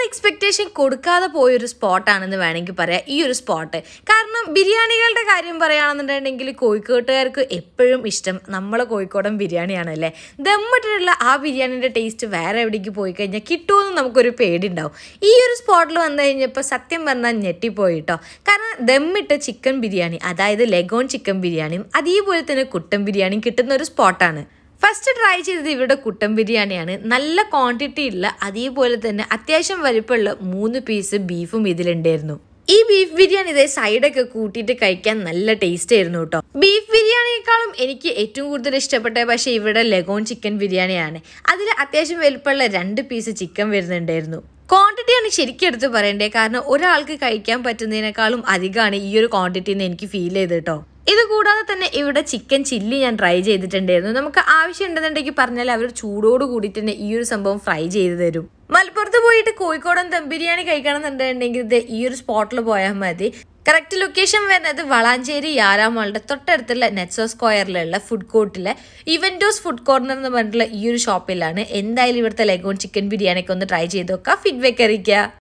expectation കൊടുക്കാതെ പോയൊരു സ്പോട്ടാണെന്ന് വേണമെങ്കിൽ പറയാം ഈ ഒരു സ്പോട്ട് കാരണം ബിരിയാണികളുടെ കാര്യം പറയുകയാണെന്നുണ്ടെങ്കിൽ കോഴിക്കോട്ടുകാർക്ക് എപ്പോഴും ഇഷ്ടം നമ്മളെ കോഴിക്കോടൻ ബിരിയാണിയാണല്ലേ ദമ്മിട്ടിട്ടുള്ള ആ ബിരിയാണിൻ്റെ ടേസ്റ്റ് വേറെ എവിടേക്ക് പോയി കഴിഞ്ഞാൽ കിട്ടുമെന്ന് നമുക്കൊരു പേടിയുണ്ടാവും ഈ ഒരു സ്പോട്ടിൽ വന്നു കഴിഞ്ഞപ്പോൾ സത്യം പറഞ്ഞാൽ ഞെട്ടിപ്പോയി കേട്ടോ കാരണം ദമ്മിട്ട ചിക്കൻ ബിരിയാണി അതായത് ലെഗോൺ ചിക്കൻ ബിരിയാണിയും അതേപോലെ തന്നെ കുട്ടൻ ബിരിയാണിയും കിട്ടുന്ന ഒരു സ്പോട്ടാണ് ഫസ്റ്റ് ട്രൈ ചെയ്തത് ഇവിടെ കുട്ടൻ ബിരിയാണിയാണ് നല്ല ക്വാണ്ടിറ്റി ഉള്ള അതേപോലെ തന്നെ അത്യാവശ്യം വലിപ്പമുള്ള മൂന്ന് പീസ് ബീഫും ഇതിലുണ്ടായിരുന്നു ഈ ബീഫ് ബിരിയാണി ഇതേ സൈഡൊക്കെ കൂട്ടിയിട്ട് കഴിക്കാൻ നല്ല ടേസ്റ്റ് ആയിരുന്നു കേട്ടോ ബീഫ് ബിരിയാണിയേക്കാളും എനിക്ക് ഏറ്റവും കൂടുതൽ ഇഷ്ടപ്പെട്ട പക്ഷേ ഇവിടെ ലെഗോൺ ചിക്കൻ ബിരിയാണിയാണ് അതിൽ അത്യാവശ്യം വലിപ്പമുള്ള രണ്ട് പീസ് ചിക്കൻ വരുന്നുണ്ടായിരുന്നു ക്വാണ്ടിറ്റിയാണ് ശരിക്കും എടുത്ത് പറയണ്ടേ കാരണം ഒരാൾക്ക് കഴിക്കാൻ പറ്റുന്നതിനേക്കാളും അധികമാണ് ഈ ഒരു ക്വാണ്ടിറ്റി എന്ന് എനിക്ക് ഫീൽ ചെയ്ത് കേട്ടോ ഇത് കൂടാതെ തന്നെ ഇവിടെ ചിക്കൻ ചില്ലി ഞാൻ ട്രൈ ചെയ്തിട്ടുണ്ടായിരുന്നു നമുക്ക് ആവശ്യം ഉണ്ടെന്നുണ്ടെങ്കിൽ പറഞ്ഞാൽ അവർ ചൂടോട് കൂടിയിട്ട് തന്നെ ഈ ഒരു സംഭവം ഫ്രൈ ചെയ്ത് തരും മലപ്പുറത്ത് പോയിട്ട് കോഴിക്കോടൻ ദം ബിരിയാണി കഴിക്കണമെന്നുണ്ടെന്നുണ്ടെങ്കിൽ ഇത് ഈ ഒരു സ്പോട്ടിൽ പോയാൽ മതി കറക്റ്റ് ലൊക്കേഷൻ വരുന്നത് വളാഞ്ചേരി യാരാമോളുടെ തൊട്ടടുത്തുള്ള നെറ്റ്സോ സ്ക്വയറിലുള്ള ഫുഡ് കോർട്ടിലെ ഇവന്റോസ് ഫുഡ് കോർണർ എന്ന് പറഞ്ഞിട്ടുള്ള ഈ ഒരു ഷോപ്പിലാണ് എന്തായാലും ഇവിടുത്തെ ലെഗോൺ ചിക്കൻ ബിരിയാണിയൊക്കെ ഒന്ന് ട്രൈ ചെയ്ത് നോക്കാം ഫീഡ്ബാക്ക് അറിയിക്കുക